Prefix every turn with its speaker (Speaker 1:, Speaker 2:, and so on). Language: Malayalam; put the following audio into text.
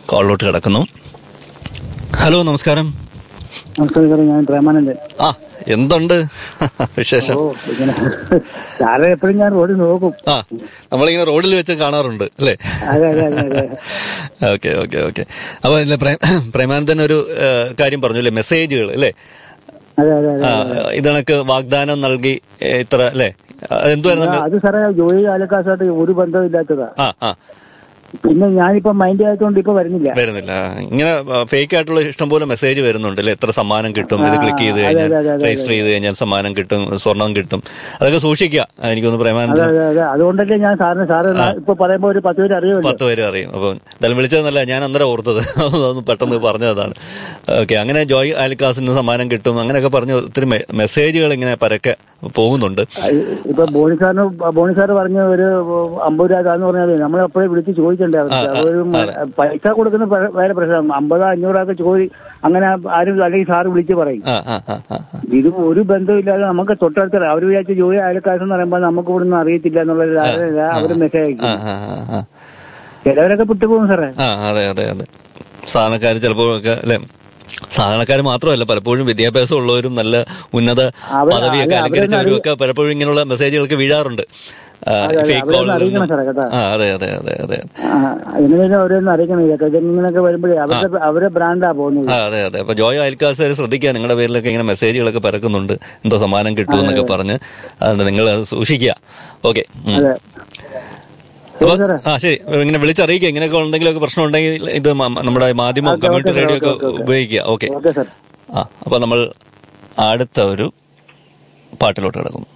Speaker 1: കോളിലോട്ട് കിടക്കുന്നു ഹലോ നമസ്കാരം
Speaker 2: നമസ്കാരം സാറേ ഞാൻ പ്രേമാനന്ദൻ
Speaker 1: ആ എന്തുണ്ട് വിശേഷം
Speaker 2: ഓ ഇങ്ങനെ സാറെ എപ്പോഴും ഞാൻ റോഡിൽ നോക്കും
Speaker 1: ആ നമ്മളിങ്ങനെ റോഡിൽ വെച്ച് കാണാറുണ്ട് അല്ലേ
Speaker 2: അതെ അതെ അതെ അതെ
Speaker 1: ഓക്കെ ഓക്കെ ഓക്കെ അപ്പൊ ഇല്ല പ്രേ- പ്രേമാനന്ദൻ ഒരു ഏ, കാര്യം പറഞ്ഞു അല്ലേ മെസ്സേജുകൾ അല്ലേ
Speaker 2: അതെ അതെ അതെ
Speaker 1: ആ, ഇതണക്ക് വാഗ്ദാനം നൽകി ഏ, ഇത്ര അല്ലേ എന്തുവായിരുന്നു
Speaker 2: ആ, അത് സാറേ ജോലി കാലക്കാസായിട്ട് ഒരു ബന്ധമില്ലാത്തതാ
Speaker 1: ആ ആ
Speaker 2: പിന്നെ ഞാനിപ്പോ മൈൻഡ് ആയതുകൊണ്ട് ഇപ്പൊ വരുന്നില്ല
Speaker 1: വരുന്നില്ല ഇങ്ങനെ ഫേക്ക് ആയിട്ടുള്ള ഇഷ്ടംപോലെ മെസ്സേജ് വരുന്നുണ്ട് അല്ലേ എത്ര സമ്മാനം കിട്ടും ഇത് ക്ലിക്ക് ചെയ്ത്
Speaker 2: അതെ,
Speaker 1: കഴിഞ്ഞാൽ
Speaker 2: അതെ, അതെ,
Speaker 1: രജിസ്റ്റർ ചെയ്ത് കഴിഞ്ഞാൽ സമ്മാനം കിട്ടും സ്വർണം കിട്ടും അതൊക്കെ സൂക്ഷിക്കുക എനിക്കൊന്ന്
Speaker 2: അതെ
Speaker 1: പ്രേമാനന്ദൻ
Speaker 2: അതെ അതെ അതുകൊണ്ടല്ലേ ഞാൻ സാറിന് സാറ് ഇപ്പൊ പറയുമ്പോ ഒരു പത്ത് പേര് അറിയുമല്ലോ
Speaker 1: പത്ത് പേര് അറിയും അപ്പം എന്തായാലും വിളിച്ചതെന്നല്ല ഞാൻ അന്നേരം ഓർത്തത് അതൊന്ന് പെട്ടെന്ന് പറഞ്ഞതാണ് ഓക്കെ അങ്ങനെ ജോയ് ആലിക്കാസിന് സമ്മാനം കിട്ടും അങ്ങനെയൊക്കെ പറഞ്ഞ് ഒത്തിരി മെ- മെസ്സേജുകൾ ഇങ്ങനെ പരക്കെ പോകുന്നുണ്ട്
Speaker 2: ഇപ്പൊ ബോണി സാറിന് ബോണി സാറ് പറഞ്ഞ ഒരു അമ്പത് രൂപ എന്ന് പറഞ്ഞാൽ നമ്മൾ എപ്പോഴും വിളിച്ച് ചോദിക്കണ്ടേ അവർക്ക് അതൊരു പൈസ കൊടുക്കുന്ന പ- വേറെ പ്രശ്നം അമ്പതോ അഞ്ഞൂറൊക്കെ ചോദി അങ്ങനെ ആരും അല്ലെങ്കിൽ സാറ് വിളിച്ച് പറയും
Speaker 1: ആ ആ ആ ആ ആ.
Speaker 2: ഇത് ഒരു ബന്ധമില്ലാതെ നമുക്ക് തൊട്ടടുത്ത അവർ വിചാരിച്ച ജോലി അയൽക്കാരെന്ന് പറയുമ്പോൾ നമുക്ക് ഇവിടെ നിന്ന് അറിയത്തില്ല എന്നുള്ള അവർ മെസ്സേജ്
Speaker 1: ആ
Speaker 2: അയക്കും
Speaker 1: ആ ആ ആ
Speaker 2: ചിലവരൊക്കെ വിട്ടുപോകും സാറേ
Speaker 1: ആ അതെ അതെ അതെ സാധാരണക്കാർ ചിലപ്പോഴൊക്കെ അല്ലെ സാധാരണക്കാർ മാത്രമല്ല പലപ്പോഴും വിദ്യാഭ്യാസം ഉള്ളവരും നല്ല ഉന്നത
Speaker 2: അവർ-
Speaker 1: പദവിയൊക്കെ
Speaker 2: അല്ല,
Speaker 1: അലങ്കരിച്ചവരും ഒക്കെ പലപ്പോഴും ഇങ്ങനെയുള്ള മെസ്സേജുകൾക്ക് വീഴാറുണ്ട് ഫേക്ക്
Speaker 2: അവരൊന്ന് അറിയിക്കണം സാറേ കേട്ടോ
Speaker 1: ആ അതെ അതെ അതെ അതെ
Speaker 2: ആ, എങ്ങനെയാലും അവരൊന്നും അറിയിക്കണം ഇതൊക്കെ ഇങ്ങനെയൊക്കെ വരുമ്പോഴേ അവരുടെ അവരുടെ ബ്രാൻഡാ പോകുന്നത്
Speaker 1: ആ അതെ അതെ അപ്പൊ ജോയ് അയൽക്കാർ ശ്രദ്ധിക്കുക നിങ്ങളുടെ പേരിലൊക്കെ ഇങ്ങനെ മെസ്സേജുകളൊക്കെ പരക്കുന്നുണ്ട് എന്തോ സമ്മാനം കിട്ടുമെന്നൊക്കെ പറഞ്ഞ് അതുകൊണ്ട് നിങ്ങൾ അത് സൂക്ഷിക്കുക ഓക്കെ
Speaker 2: അതെ
Speaker 1: അപ്പൊ ആ ശരി ഇങ്ങനെ വിളിച്ചറിയിക്കുക ഇങ്ങനെയൊക്കെ എന്തെങ്കിലുമൊക്കെ പ്രശ്നം ഉണ്ടെങ്കിൽ ഇത് മ- നമ്മുടെ മാധ്യമം
Speaker 2: ഓക്കെ,
Speaker 1: കമ്മ്യൂണിറ്റി
Speaker 2: ഓക്കെ,
Speaker 1: റേഡിയോ ഒക്കെ
Speaker 2: ഓക്കെ, ഓക്കെ.
Speaker 1: ഉപയോഗിക്കുക ഓക്കെ
Speaker 2: ഓക്കെ സാർ
Speaker 1: ആ അപ്പൊ നമ്മൾ അടുത്ത ഒരു പാട്ടിലോട്ട് കിടക്കുന്നു